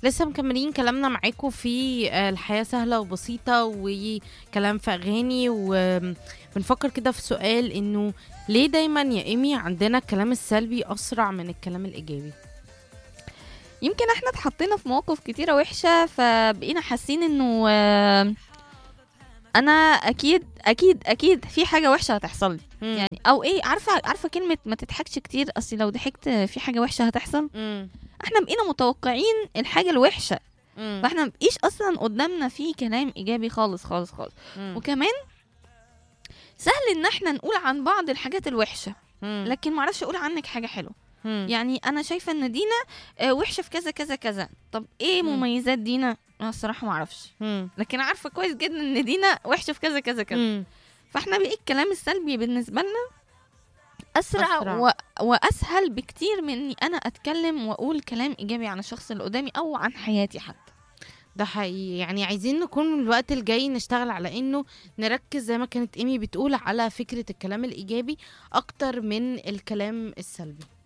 لسه مكملين كلامنا معاكم في آه، الحياة سهلة وبسيطة وكلام في أغاني وبنفكر كده في سؤال إنه ليه دايما يا إيمي عندنا الكلام السلبي أسرع من الكلام الإيجابي؟ يمكن احنا اتحطينا في مواقف كتيرة وحشة فبقينا حاسين انه آه، انا اكيد اكيد اكيد في حاجة وحشة هتحصل لي يعني يعني او ايه عارفة عارفة كلمة ما تضحكش كتير اصل لو ضحكت في حاجة وحشة هتحصل احنا بقينا متوقعين الحاجة الوحشة فاحنا مبقيش اصلا قدامنا في كلام ايجابي خالص خالص خالص وكمان سهل ان احنا نقول عن بعض الحاجات الوحشة لكن معرفش اقول عنك حاجة حلوة يعني انا شايفه ان دينا آه، وحشه في كذا كذا كذا طب ايه مم. مميزات دينا انا الصراحه ما اعرفش لكن عارفه كويس جدا ان دينا وحشه في كذا كذا كذا فاحنا بقى الكلام السلبي بالنسبه لنا اسرع, أسرع. و... واسهل بكتير من اني انا اتكلم واقول كلام ايجابي عن الشخص اللي قدامي او عن حياتي حتى ده حقيقي يعني عايزين نكون الوقت الجاي نشتغل على انه نركز زي ما كانت ايمي بتقول على فكرة الكلام الايجابي اكتر من الكلام السلبي